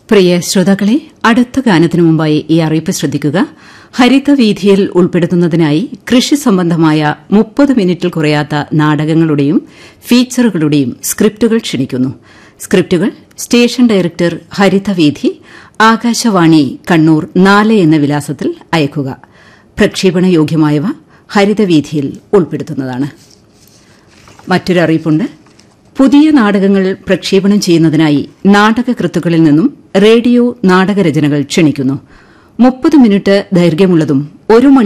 പ്രിയ ശ്രോതാക്കളെ അടുത്ത ഗാനത്തിനു മുമ്പായി ഈ അറിയിപ്പ് ശ്രദ്ധിക്കുക ഹരിതവീഥിയിൽ ഉൾപ്പെടുത്തുന്നതിനായി കൃഷി സംബന്ധമായ മുപ്പത് മിനിറ്റിൽ കുറയാത്ത നാടകങ്ങളുടെയും ഫീച്ചറുകളുടെയും സ്ക്രിപ്റ്റുകൾ ക്ഷണിക്കുന്നു സ്ക്രിപ്റ്റുകൾ സ്റ്റേഷൻ ഡയറക്ടർ ഹരിതവീഥി ആകാശവാണി കണ്ണൂർ നാല് എന്ന വിലാസത്തിൽ അയക്കുക പ്രക്ഷേപണ യോഗ്യമായവ ഹരിതവീഥിയിൽ ഉൾപ്പെടുത്തുന്നതാണ് മറ്റൊരു അറിയിപ്പുണ്ട് പുതിയ നാടകങ്ങൾ പ്രക്ഷേപണം ചെയ്യുന്നതിനായി നാടകകൃത്തുക്കളിൽ നിന്നും റേഡിയോ നാടകരചനകൾ ക്ഷണിക്കുന്നു മുപ്പത് മിനിറ്റ് ദൈർഘ്യമുള്ളതും ഒരു മണി